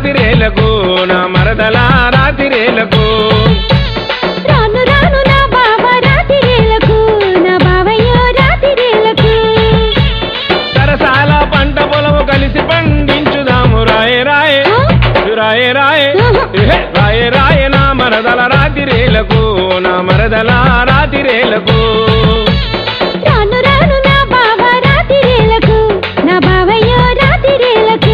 రాతిరేలకు నా మరదల రాతిరేలకు రాను రాను నా బావ రాతిరేలకు నా బావయ్యో రాతిరేలకు సరసాల పంట పొలము కలిసి పండించుదాము రాయే రాయే రాయే రాయే ఎహె, రాయే రాయే నా మరదల రాతిరేలకు నా మరదల రాతిరేలకు రాను రాను నా బావ రాతిరేలకు నా బావయ్యో రాతిరేలకు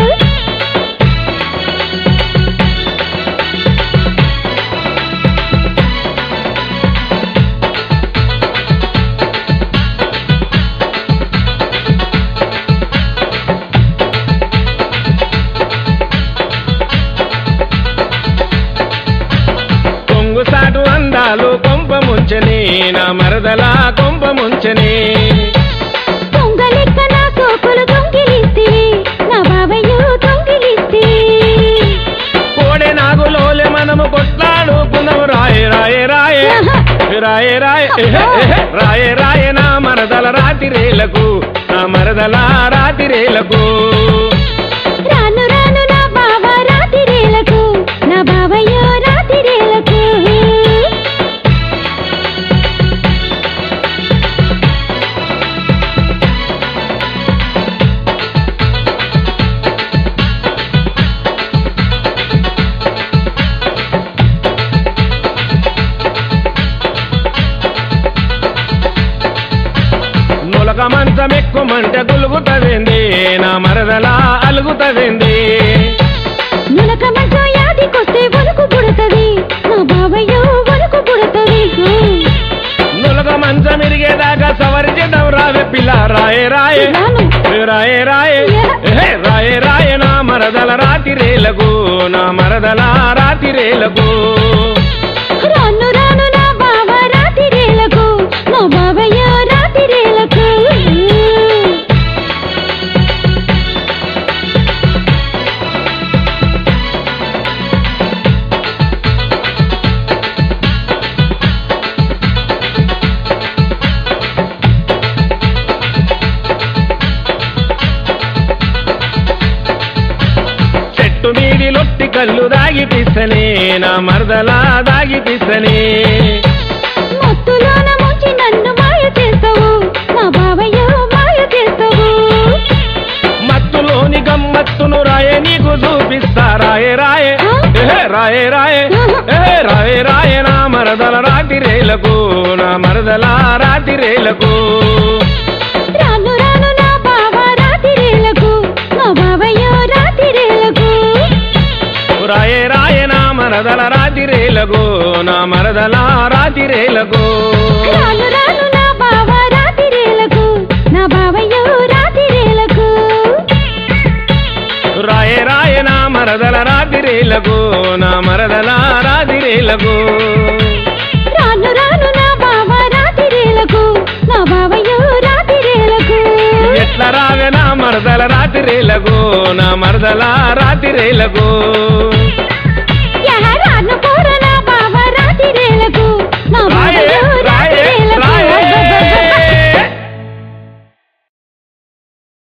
కొంగు సాటు అందాలు కొంప ముంచని నా మరదల కొంప ముంచని పొంగలెక్క నా సోకులు దొంగిలిస్తివి నా బావయ్యో దొంగిలిస్తివి కోడె నాగులోలే మనము కొట్లాడుకున్నాము రాయే రాయే రాయే రాయే రాయే ఎహె, ఎహె, రాయే రాయే నా మరదల రాతిరేలకు నా మరదల రాతిరేలకు రాను రాను నా బావ రాతిరేలకు నా బావయ్యో రాతిరేలకు నులక మంచం ఎక్కుమంటే గులుగుతదేంది నా మరదల అలుగుతదేంది నులక మంచం యాదికొస్తే వణుకు పుడుతది నా బావయ్యో వణుకు పుడుతది నులక మంచం ఇరిగేదాకా సవరి చేద్దాం రావే పిల్ల రాయే రాయే రాను రాయే రాయే ఎహె, రాయే రాయే నా మరదల రాతిరేలకు నా మరదల రాతిరేలకు రాను రాను నా బావ రాతిరేలకు నా బావయ్యో రాతిరేలకు చెట్టు మీది లొట్టి కళ్ళు దాగి పిసనే నా మరదల దాగి పిసనే మత్తులోన ముంచి నన్ను మాయ చేస్తావు నా బావయ్యో మాయ చేస్తావు మత్తులోని గమ్మత్తును రాయే నీకు చూపిస్తా రాయే రాయే ఎహె, రాయే రాయే ఎహె, రాయే రాయే నా మరదల రాతిరేలకు నా మరదల రాతిరేలకు రాను రాను నా బావ రాతిరేలకు నా బావయ్యో రాతిరేలకు రాయే రాయే నా మరదల రాతిరేలకు నా మరదల రాతిరేలకు రాను రాను నా బావ రాతిరేలకు నా బావయ్యో రాతిరేలకు రాయే రాయే నా మరదల రాతిరేలకు నా మరదల రాతిరేలకు రాను రాను నా బావ రాతిరేలకు నా బావయ్యో రాతిరేలకు ఎట్ల రావే నా మరదల రాతిరేలకు నా మరదల రాతిరేలకు